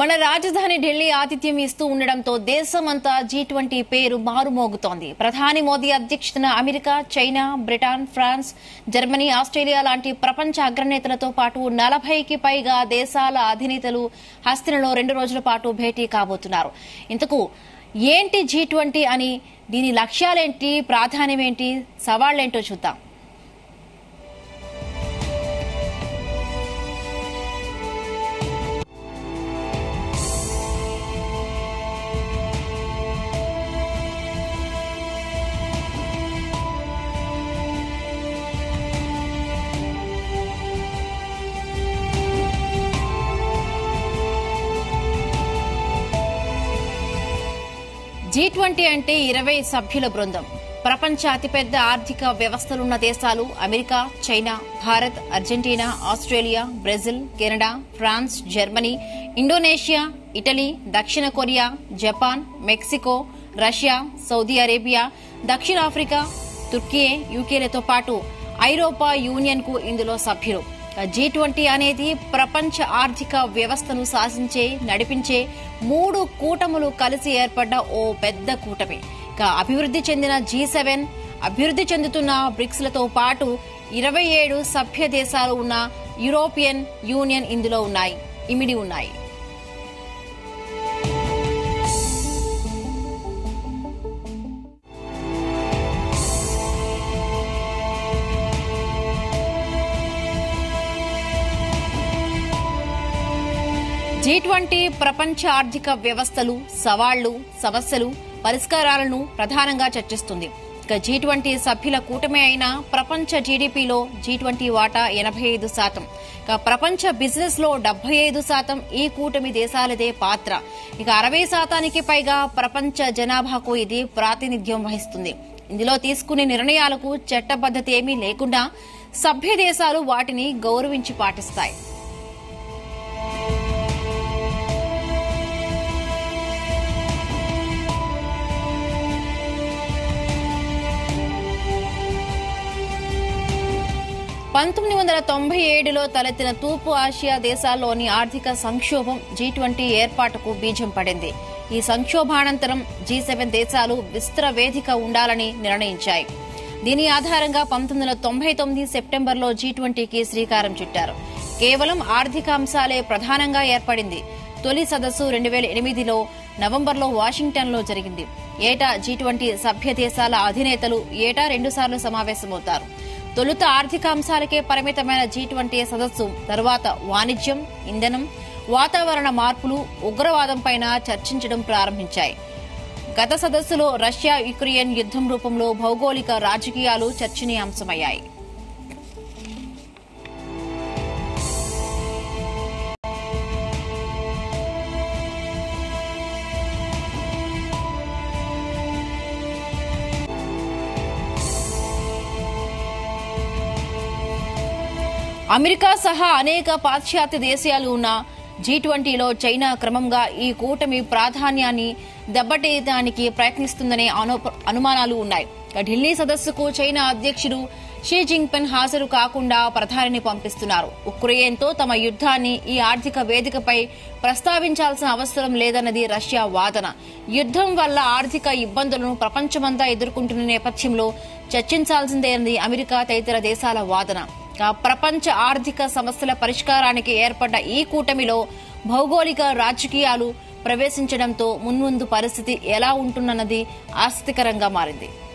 మన రాజధాని ఢిల్లీ ఆతిథ్యం ఇస్తూ ఉండడంతో దేశమంతా జీ ట్వంటీ పేరు మారుమోగుతోంది ప్రధాని మోదీ అధ్యక్షతన America China Britain France Germany Australia లాంటి ప్రపంచ అగ్రనేతలతో పాటు నలభైకి పైగా దేశాల అధినేతలు హస్తినలో రెండు రోజుల పాటు భేటీ కాబోతున్నారు ఇంతకు ఏంటి జీ ట్వంటీ అని దీని లక్ష్యాలేంటి ప్రాధాన్యమేంటి సవాళ్లేంటో చూద్దాం జీ ట్వంటీ అంటే ఇరవై సభ్యుల బృందం ప్రపంచ అతిపెద్ద ఆర్థిక వ్యవస్థలున్న దేశాలు America China Bharat Argentina Australia Brazil Canada France Germany Indonesia Italy దక్షిణ Korea Japan Mexico Russia Saudi Arabia దక్షిణాఫ్రికా తుర్కీ యూకేలతో పాటు ఐరోపా యూనియన్ కు ఇందులో సభ్యులు జీ ట్వంటీ అనేది ప్రపంచ ఆర్థిక వ్యవస్థను శాసించే నడిపించే మూడు కూటములు కలిసి ఏర్పడ్డ ఓ పెద్ద కూటమి ఇక అభివృద్ధి చెందిన జీ సెవెన్ అభివృద్ధి చెందుతున్న బ్రిక్స్లతో పాటు ఇరవై ఏడు సభ్య దేశాలు ఉన్న యూరోపియన్ యూనియన్ ఇందులో ఉన్నాయి ఇమిడి ఉన్నాయి జీ ట్వంటీ ప్రపంచ ఆర్థిక వ్యవస్థలు సవాళ్లు సమస్యలు పరిష్కారాలను ప్రధానంగా చర్చిస్తుంది ఇక జీ ట్వంటీ సభ్యుల కూటమి అయిన ప్రపంచ జీడీపీలో జీ ట్వంటీ వాటా ఎనభై ఐదు శాతం ఇక ప్రపంచ బిజినెస్ లో డెబ్బై ఐదు శాతం ఈ కూటమి దేశాలదే పాత్ర ఇక అరవై శాతానికి పైగా ప్రపంచ జనాభాకు ఇది ప్రాతినిధ్యం వహిస్తుంది ఇందులో తీసుకునే నిర్ణయాలకు చట్టబద్దత ఏమీ లేకుండా సభ్య దేశాలు వాటిని గౌరవించి పాటిస్తాయి పంతొమ్మిది వందల తొంభై ఏడులో తలెత్తిన తూర్పు ఆసియా దేశాల్లోని ఆర్థిక సంక్షోభం జీ ట్వంటీ ఏర్పాటుకు బీజం పడింది ఈ సంక్షోభానంతరం జీ సెవెన్ దేశాలు విస్తృత వేదిక ఉండాలని నిర్ణయించాయి దీని ఆధారంగా పంతొమ్మిది వందల తొంభై తొమ్మిది సెప్టెంబర్లో జీ ట్వంటీకి శ్రీకారం చుట్టారు కేవలం ఆర్థిక అంశాలే ప్రధానంగా ఏర్పడింది తొలి సదస్సు రెండు వేల ఎనిమిదిలో నవంబర్లో వాషింగ్టన్లో జరిగింది ఏటా జీ ట్వంటీ సభ్య దేశాల అధినేతలు ఏటా రెండుసార్లు సమావేశమవుతారు తొలుత ఆర్థిక అంశాలకే పరిమితమైన జీ ట్వంటీ సదస్సు తరువాత వాణిజ్యం ఇంధనం వాతావరణ మార్పులు ఉగ్రవాదంపైన చర్చించడం ప్రారంభించాయి గత సదస్సులో రష్యా యుక్రెయిన్ యుద్దం రూపంలో భౌగోళిక రాజకీయాలు చర్చనీయాంశమయ్యాయి అమెరికా సహా అనేక పాశ్చాత్య దేశాలు ఉన్న జీ ట్వంటీలో చైనా క్రమంగా ఈ కూటమి ప్రాధాన్యాన్ని దెబ్బతీయడానికి ప్రయత్నిస్తుందనే అను- అనుమానాలు ఉన్నాయి ఢిల్లీ సదస్సుకు చైనా అధ్యక్షుడు షీ జింగ్పిన్ హాజరు కాకుండా ప్రధానిని పంపిస్తున్నారు ఉక్రెయిన్తో తమ యుద్ధాన్ని ఈ ఆర్థిక వేదికపై ప్రస్తావించాల్సిన అవసరం లేదన్నది రష్యా వాదన యుద్దం వల్ల ఆర్థిక ఇబ్బందులను ప్రపంచమంతా ఎదుర్కొంటున్న నేపథ్యంలో చర్చించాల్సిందేనది అమెరికా తదితర దేశాల వాదన ఇక ప్రపంచ ఆర్థిక సమస్యల పరిష్కారానికి ఏర్పడ్డ ఈ కూటమిలో భౌగోళిక రాజకీయాలు ప్రవేశించడంతో మున్ముందు పరిస్థితి ఎలా ఉంటుందన్నది ఆసక్తికరంగా మారింది